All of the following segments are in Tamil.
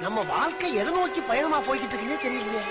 நம்ம வாழ்க்கை எதை நோக்கி பயணமா போய்கிட்டு இருக்குன்னே தெரியலையே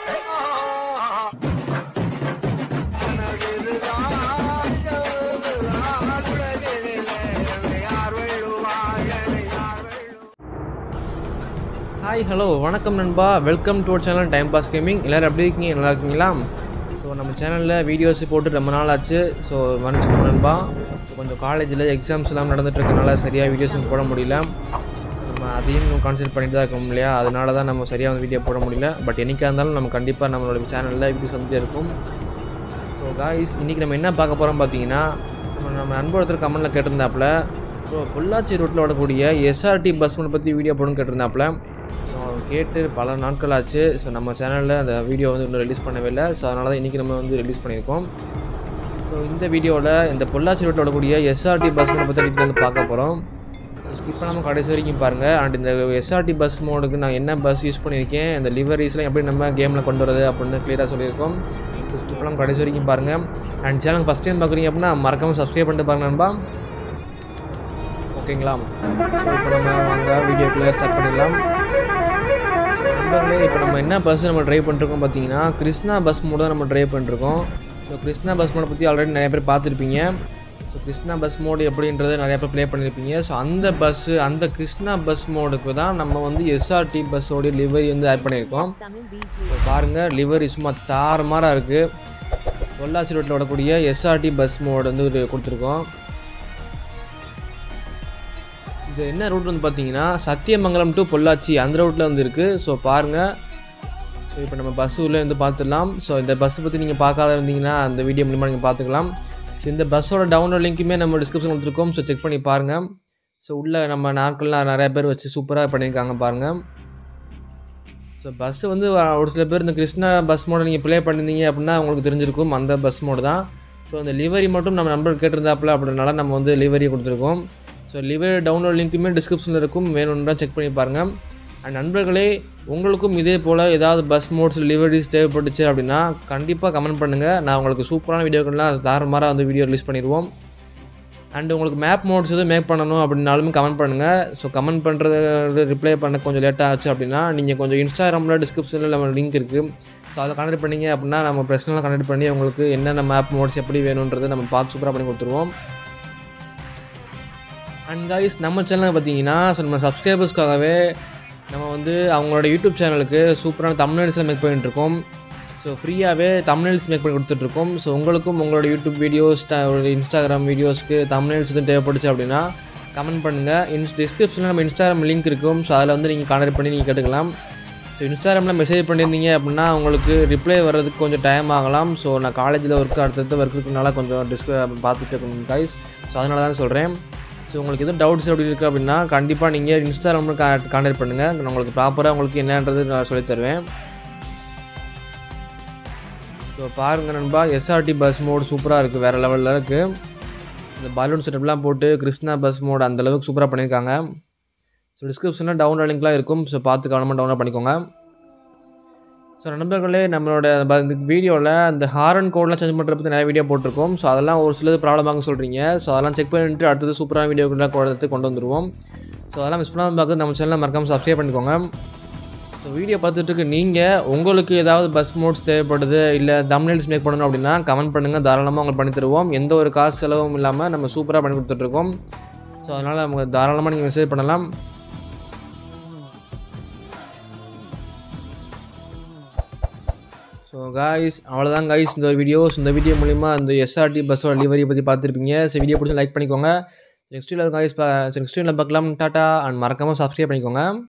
ஹாய் ஹலோ வணக்கம் நண்பா welcome to channel time pass gaming எல்லோரும் எப்படி இருக்கீங்க நல்லா இருக்கீங்களா ஸோ நம்ம சேனலில் வீடியோஸ் போட்டு ரொம்ப நாள் ஆச்சு ஸோ மன்னிச்சுக்கோங்க நண்பா ஸோ கொஞ்சம் காலேஜில் எக்ஸாம்ஸ் எல்லாம் நடந்துட்டு இருக்கனால சரியாக வீடியோஸ் போட முடியல நம்ம அதையும் கான்சென்ட் பண்ணிட்டு தான் இருக்கோம் இல்லையா அதனால தான் நம்ம சரியாக வந்து வீடியோ போட முடியல பட் என்னைக்கா இருந்தாலும் நம்ம கண்டிப்பாக நம்மளோட சேனலில் வீடியோஸ் வந்துட்டே இருக்கும் ஸோ காய்ஸ் இன்றைக்கி நம்ம என்ன பார்க்க போகிறோம் பார்த்தீங்கன்னா நம்ம நம்ம நண்பர் ஒருத்தர் கமெண்ட்டில் கேட்டிருந்தாப்புல ஸோ பொள்ளாச்சி ரோட்டில் ஓடக்கூடிய எஸ்ஆர்டி பஸ் ஒன்று பற்றி வீடியோ போடணும்னு கேட்டிருந்தாப்புல ஸோ கேட்டு பல நாட்கள் ஆச்சு ஸோ நம்ம சேனலில் அந்த வீடியோ வந்து இன்னும் ரிலீஸ் பண்ணவே இல்லை ஸோ அதனால தான் இன்றைக்கி நம்ம வந்து ரிலீஸ் பண்ணியிருக்கோம் ஸோ இந்த வீடியோவில் இந்த பொள்ளாச்சி ரோட்டில் ஓடக்கூடிய எஸ்ஆர்டி பஸ் ஒன்று பற்றி டீட்டெயில் வந்து பார்க்க போகிறோம் ஸோ ஸ்கிப் பண்ணாமல் கடைசி வரைக்கும் பாருங்கள் அண்ட் இந்த எஸ்ஆர்டி பஸ் மோடுக்கு நான் என்ன பஸ் யூஸ் பண்ணியிருக்கேன் இந்த லிவரிஸ்லாம் எப்படி நம்ம கேமில் கொண்டு வரது அப்படின்னு க்ளியராக சொல்லியிருக்கோம் ஸோ ஸ்கிப் பண்ணாமல் கடைசி வரைக்கும் பாருங்கள் அண்ட் சேனல் ஃபஸ்ட் டைம் பார்க்குறீங்க அப்படின்னா மறக்காமல் சப்ஸ்கிரைப் பண்ணிட்டு பாருங்க நண்பா ஓகேங்களா ஸோ இப்போ நம்ம வாங்க வீடியோக்குள்ளே ஸ்டார்ட் பண்ணிடலாம் ஸோ நண்பர்களே இப்போ நம்ம என்ன பஸ் நம்ம ட்ரைவ் பண்ணிருக்கோம் பார்த்தீங்கன்னா கிருஷ்ணா பஸ் மோடு தான் நம்ம ட்ரைவ் பண்ணிருக்கோம் ஸோ கிருஷ்ணா பஸ் மோடை பற்றி ஆல்ரெடி நிறைய பேர் பார்த்துருப்பீங்க ஸோ கிருஷ்ணா பஸ் மோடு எப்படின்றத நிறைய பேர் ப்ளே பண்ணியிருப்பீங்க ஸோ அந்த பஸ்ஸு அந்த கிருஷ்ணா பஸ் மோடுக்கு தான் நம்ம வந்து எஸ்ஆர்டி பஸ்ஸோடைய லிவரி வந்து ஆட் பண்ணியிருக்கோம் ஸோ பாருங்கள் லிவரி சும்மா தாறுமாறாக இருக்குது பொள்ளாச்சி ரோட்டில் ஓடக்கூடிய எஸ்ஆர்டி பஸ் மோடு வந்து ஒரு கொடுத்துருக்கோம் இது என்ன ரூட் வந்து பார்த்தீங்கன்னா சத்தியமங்கலம் டு பொள்ளாச்சி அந்த ரூட்டில் வந்து இருக்குது ஸோ பாருங்கள் ஸோ இப்போ நம்ம பஸ் உள்ளே வந்து பார்த்துடலாம் ஸோ இந்த பஸ்ஸை பற்றி நீங்கள் பார்க்காத இருந்தீங்கன்னா அந்த வீடியோ மூலிமா நீங்கள் பார்த்துக்கலாம் ஸோ இந்த பஸ்ஸோட டவுன்லோட் லிங்க்குமே நம்ம டிஸ்கிரிப்ஷன் கொடுத்துருக்கோம் ஸோ செக் பண்ணி பாருங்கள் ஸோ உள்ளே நம்ம நாட்கள்லாம் நிறைய பேர் வச்சு சூப்பராக பண்ணியிருக்காங்க பாருங்கள் ஸோ பஸ்ஸு வந்து ஒரு சில பேர் இந்த கிருஷ்ணா பஸ் மோட நீங்கள் ப்ளே பண்ணியிருந்தீங்க அப்படின்னா உங்களுக்கு தெரிஞ்சிருக்கும் அந்த பஸ் மோடு தான் ஸோ அந்த லிவரி மட்டும் நம்ம நம்பர் கேட்டிருந்தாப்புல அப்படினால நம்ம வந்து லிவரி கொடுத்துருக்கோம் ஸோ லிவர் டவுன்லோட் லிங்க்குமே டிஸ்கிரிப்ஷனில் இருக்கும் வேணும்னா செக் பண்ணி பாருங்கள் அண்ட் நண்பர்களே உங்களுக்கும் இதே போல் ஏதாவது பஸ் மோட்ஸ் லிவரிஸ் தேவைப்பட்டுச்சு அப்படின்னா கண்டிப்பாக கமெண்ட் பண்ணுங்கள் நான் உங்களுக்கு சூப்பரான வீடியோக்கள்லாம் தாறுமாறாக வந்து வீடியோ ரிலீஸ் பண்ணிடுவோம் அண்ட் உங்களுக்கு மேப் மோட்ஸ் எதுவும் மேக் பண்ணணும் அப்படின்னாலும் கமெண்ட் பண்ணுங்கள் ஸோ கமெண்ட் பண்ணுறது ரிப்ளை பண்ண கொஞ்சம் லேட்டாக ஆச்சு அப்படின்னா நீங்கள் கொஞ்சம் இன்ஸ்டாகிராமில் டிஸ்கிரிப்ஷனில் நம்ம லிங்க் இருக்குது ஸோ அதை கனெக்ட் பண்ணீங்க அப்படின்னா நம்ம பர்சனலாக கனெக்ட் பண்ணி உங்களுக்கு என்னென்ன மேப் மோட்ஸ் எப்படி வேணுன்றதை நம்ம பார்த்து சூப்பராக பண்ணி கொடுத்துருவோம் அண்ட் கைஸ் நம்ம சேனலில் பார்த்தீங்கன்னா ஸோ நம்ம சப்ஸ்கிரைபர்ஸ்க்காகவே நம்ம வந்து அவங்களோட யூடியூப் சேனலுக்கு சூப்பரான தமிழ்நாடுஸில் மேக் பண்ணிட்டுருக்கோம் ஸோ ஃப்ரீயாகவே தமிழ்ஸ் மேக் பண்ணி கொடுத்துட்ருக்கோம் ஸோ உங்களுக்கும் உங்களோட யூடியூப் வீடியோஸ் இன்ஸ்டாகிராம் வீடியோஸ்க்கு தமிழ்ஸ் எதுவும் தேவைப்பட்டுச்சு அப்படின்னா கமெண்ட் பண்ணுங்கள் இன்ஸ் டிஸ்கிரிப்ஷனில் நம்ம இன்ஸ்டாகிராம் லிங்க் இருக்கும் ஸோ அதில் வந்து நீங்கள் கான்டாக்ட் பண்ணி நீங்கள் கேட்டுக்கலாம் ஸோ இன்ஸ்டாகிராமில் மெசேஜ் பண்ணியிருந்தீங்க அப்படின்னா உங்களுக்கு ரிப்ளை வர்றதுக்கு கொஞ்சம் டைம் ஆகலாம் ஸோ நான் காலேஜில் ஒர்க் அடுத்தடுத்த ஒர்க் இருக்கனால கொஞ்சம் டிஸ்க பார்த்துட்டு இருக்கணும் கைஸ் ஸோ அதனால தான் சொல்கிறேன் ஸோ உங்களுக்கு எதுவும் டவுட்ஸ் அப்படி இருக்குது அப்படின்னா கண்டிப்பாக நீங்கள் இன்ஸ்டாகிராமில் கா கான்டாக்ட் பண்ணுங்கள் நான் உங்களுக்கு ப்ராப்பராக உங்களுக்கு என்னன்றது நான் சொல்லித் தருவேன் ஸோ பாருங்கள் நண்பா எஸ்ஆர்டி பஸ் மோடு சூப்பராக இருக்குது வேறு லெவலில் இருக்குது இந்த பலூன் செட்டப்லாம் போட்டு கிருஷ்ணா பஸ் மோடு அந்தளவுக்கு சூப்பராக பண்ணியிருக்காங்க ஸோ டிஸ்கிரிப்ஷனில் டவுன்லோட் லிங்க்லாம் இருக்கும் ஸோ பார்த்து கவனமாக டவுன்லோட் பண்ணிக்கோங்க ஸோ நண்பர்களே நம்மளோட இந்த வீடியோவில் இந்த ஹாரன் கோட்லாம் சேஞ்ச் பண்ணுற பற்றி நிறைய வீடியோ போட்டிருக்கோம் ஸோ அதெல்லாம் ஒரு சிலது ப்ராப்ளமாக சொல்கிறீங்க ஸோ அதெல்லாம் செக் பண்ணிட்டு அடுத்தது சூப்பரான வீடியோக்கெல்லாம் கொடுத்து கொண்டு வந்துடுவோம் ஸோ அதெல்லாம் மிஸ் பண்ணாமல் பார்த்து நம்ம சேனலில் மறக்காமல் சப்ஸ்கிரைப் பண்ணிக்கோங்க ஸோ வீடியோ பார்த்துட்டு நீங்கள் உங்களுக்கு ஏதாவது பஸ் மோட்ஸ் தேவைப்படுது இல்லை தம்னெல்ஸ் மேக் பண்ணணும் அப்படின்னா கமெண்ட் பண்ணுங்கள் தாராளமாக உங்களுக்கு பண்ணி தருவோம் எந்த ஒரு காசு செலவும் இல்லாமல் நம்ம சூப்பராக பண்ணி கொடுத்துட்ருக்கோம் ஸோ அதனால் நமக்கு தாராளமாக நீங்கள் மெசேஜ் பண்ணலாம் ஸோ காய்ஸ் அவ்வளோதான் காய்ஸ் இந்த ஒரு வீடியோஸ் இந்த வீடியோ மூலிமா இந்த எஸ்ஆர்டி பஸ்ஸோட டெலிவரி பற்றி பார்த்துருப்பீங்க ஸோ வீடியோ பிடிச்சி லைக் பண்ணிக்கோங்க நெக்ஸ்ட் வீடியோ காய்ஸ் நெக்ஸ்ட் வீடியோவில் பார்க்கலாம் டாட்டா அண்ட் மறக்காமல் சப்ஸ்கிரைப் பண்ணிக்கோங்க